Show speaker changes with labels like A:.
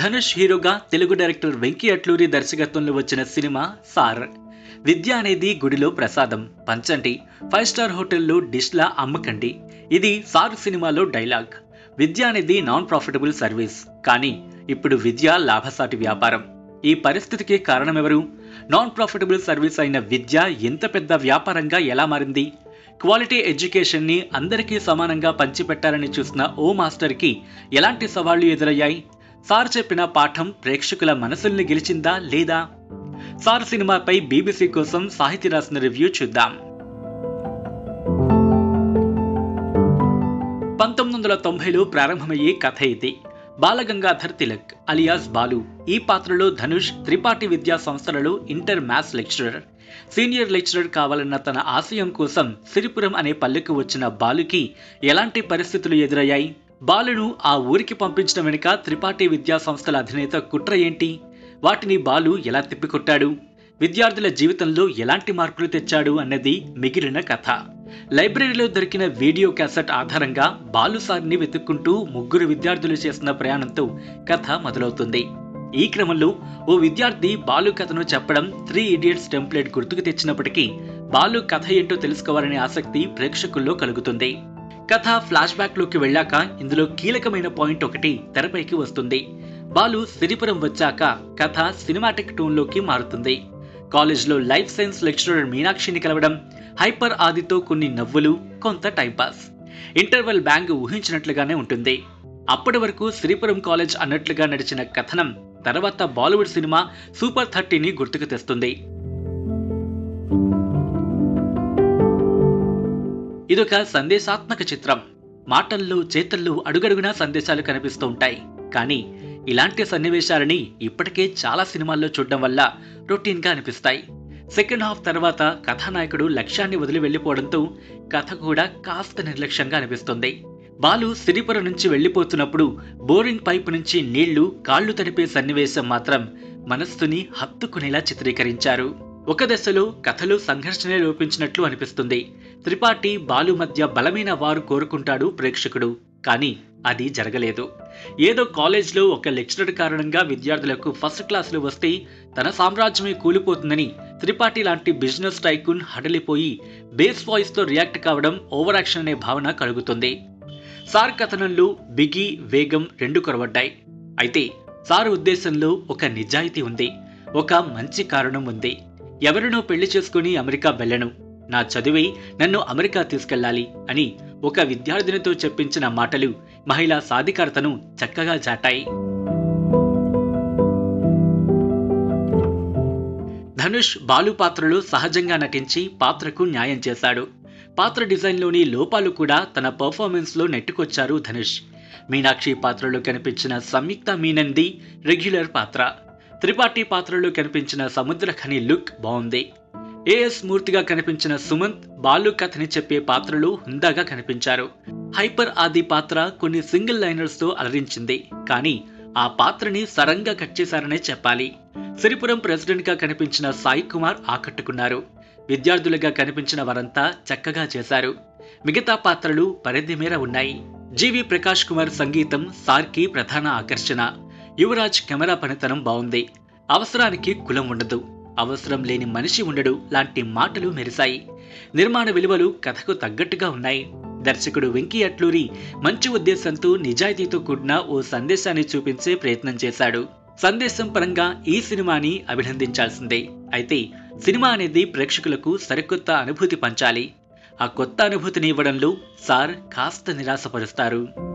A: ధనుష్ హీరోగా తెలుగు డైరెక్టర్ వెంకీ అట్లూరి దర్శకత్వంలో వచ్చిన సినిమా సార్ విద్య అనేది గుడిలో ప్రసాదం పంచండి ఫైవ్ స్టార్ హోటల్లో డిష్లా అమ్మకండి ఇది సార్ సినిమాలో డైలాగ్ విద్య అనేది నాన్ ప్రాఫిటబుల్ సర్వీస్ కానీ ఇప్పుడు విద్య లాభసాటి వ్యాపారం ఈ పరిస్థితికి కారణమెవరు నాన్ ప్రాఫిటబుల్ సర్వీస్ అయిన విద్య ఎంత పెద్ద వ్యాపారంగా ఎలా మారింది క్వాలిటీ ఎడ్యుకేషన్ని అందరికీ సమానంగా పంచిపెట్టాలని చూసిన ఓ మాస్టర్కి ఎలాంటి సవాళ్లు ఎదురయ్యాయి సార్ చెప్పిన పాఠం ప్రేక్షకుల మనసుల్ని గెలిచిందా లేదా సార్ సినిమాపై బీబీసీ కోసం సాహితీ రాసిన రివ్యూ చూద్దాం పంతొమ్మిది వందల తొంభైలో ప్రారంభమయ్యే కథ ఇది బాలగంగాధర్ తిలక్ అలియాస్ బాలు ఈ పాత్రలో ధనుష్ త్రిపాఠి విద్యా సంస్థలలో inter maths lecturer senior lecturer కావాలన్న తన ఆశయం కోసం సిరిపురం అనే పల్లెకు వచ్చిన బాలుకి ఎలాంటి పరిస్థితులు ఎదురయ్యాయి బాలును ఆ ఊరికి పంపించడం వెనుక త్రిపాఠి విద్యా సంస్థల అధినేత కుట్ర ఏంటి వాటిని బాలు ఎలా తిప్పికొట్టాడు విద్యార్థుల జీవితంలో ఎలాంటి మార్పులు తెచ్చాడు అన్నది మిగిలిన కథ లైబ్రరీలో దొరికిన వీడియో క్యాసెట్ ఆధారంగా బాలు సార్ని వెతుక్కుంటూ ముగ్గురు విద్యార్థులు చేసిన ప్రయాణంతో కథ మొదలవుతుంది ఈ క్రమంలో ఓ విద్యార్థి బాలు కథను చెప్పడం త్రీ ఇడియట్స్ టెంప్లెట్ గుర్తుకు తెచ్చినప్పటికీ బాలు కథ ఏంటో తెలుసుకోవాలనే ఆసక్తి ప్రేక్షకుల్లో కలుగుతుంది కథ ఫ్లాష్ బ్యాక్ లోకి వెళ్ళాక ఇందులో కీలకమైన పాయింట్ ఒకటి తెరపైకి వస్తుంది బాలు సిరిపురం వచ్చాక కథ సినిమాటిక్ టోన్లోకి మారుతుంది కాలేజ్లో లైఫ్ సైన్స్ లెక్చరర్ మీనాక్షిని కలవడం హైపర్ ఆదితో కొన్ని నవ్వులు కొంత టైంపాస్ ఇంటర్వెల్ బ్యాంగ్ ఊహించినట్లుగానే ఉంటుంది అప్పటి వరకు శ్రీపురం కాలేజ్ అన్నట్లుగా నడిచిన కథనం తర్వాత బాలీవుడ్ సినిమా సూపర్ థర్టీని గుర్తుకు తెస్తుంది ఇదొక సందేశాత్మక చిత్రం మాటల్లో చేతల్లో అడుగడుగునా సందేశాలు కనిపిస్తూ ఉంటాయి కానీ ఇలాంటి సన్నివేశాలని ఇప్పటికే చాలా సినిమాల్లో చూడడం వల్ల రొటీన్గా అనిపిస్తాయి సెకండ్ హాఫ్ తర్వాత కథానాయకుడు లక్ష్యాన్ని వదిలి వెళ్ళిపోవడంతో కథ కూడా కాస్త నిర్లక్ష్యంగా అనిపిస్తుంది బాలు సిరిపుర నుంచి వెళ్ళిపోతున్నప్పుడు బోరింగ్ పైపు నుంచి నీళ్లు కాళ్లు తడిపే సన్నివేశం మాత్రం మనస్సుని హత్తుకునేలా చిత్రీకరించారు ఒక దశలో కథలో సంఘర్షణే లోపించినట్లు అనిపిస్తుంది త్రిపాఠి బాలు మధ్య బలమైన వారు కోరుకుంటాడు ప్రేక్షకుడు కానీ అది జరగలేదు ఏదో కాలేజ్లో ఒక లెక్చరర్ కారణంగా విద్యార్థులకు ఫస్ట్ క్లాసులు వస్తే తన సామ్రాజ్యమే కూలిపోతుందని త్రిపాఠి లాంటి బిజినెస్ టైకూన్ హడలిపోయి బేస్ వాయిస్తో రియాక్ట్ కావడం ఓవర్ యాక్షన్ అనే భావన కలుగుతుంది సార్ కథనంలో బిగి వేగం రెండు కొరవడ్డాయి అయితే సార్ ఉద్దేశంలో ఒక నిజాయితీ ఉంది ఒక మంచి కారణం ఉంది ఎవరినో పెళ్లి చేసుకుని అమెరికా వెళ్ళను నా చదివి నన్ను అమెరికా తీసుకెళ్ళాలి అని ఒక విద్యార్థినితో చెప్పించిన మాటలు మహిళా సాధికారతను చక్కగా చాటాయి ధనుష్ బాలు పాత్రలో సహజంగా నటించి పాత్రకు న్యాయం చేశాడు పాత్ర డిజైన్లోని లోపాలు కూడా తన పర్ఫార్మెన్స్లో నెట్టుకొచ్చారు ధనుష్ మీనాక్షి పాత్రలో కనిపించిన సంయుక్త మీనంది రెగ్యులర్ పాత్ర త్రిపాఠి పాత్రలో కనిపించిన సముద్రఖని లుక్ బాగుంది ఏఎస్ మూర్తిగా కనిపించిన సుమంత్ బాలు కథని చెప్పే పాత్రలు హుందాగా కనిపించారు హైపర్ ఆది పాత్ర కొన్ని సింగిల్ లైనర్స్ తో అలరించింది కానీ ఆ పాత్రని సరంగా కట్ చేశారనే చెప్పాలి సిరిపురం ప్రెసిడెంట్ గా కనిపించిన సాయి కుమార్ ఆకట్టుకున్నారు విద్యార్థులుగా కనిపించిన వారంతా చక్కగా చేశారు మిగతా పాత్రలు పరిధి మేర ఉన్నాయి జీవి ప్రకాష్ కుమార్ సంగీతం సార్కి ప్రధాన ఆకర్షణ యువరాజ్ కెమెరా పనితనం బాగుంది అవసరానికి కులం ఉండదు అవసరం లేని మనిషి ఉండడు లాంటి మాటలు మెరిశాయి నిర్మాణ విలువలు కథకు తగ్గట్టుగా ఉన్నాయి దర్శకుడు వెంకీ అట్లూరి మంచి ఉద్దేశంతో నిజాయితీతో కూడిన ఓ సందేశాన్ని చూపించే ప్రయత్నం చేశాడు సందేశం పరంగా ఈ సినిమాని అభినందించాల్సిందే అయితే సినిమా అనేది ప్రేక్షకులకు సరికొత్త అనుభూతి పంచాలి ఆ కొత్త అనుభూతిని ఇవ్వడంలో సార్ కాస్త నిరాశపరుస్తారు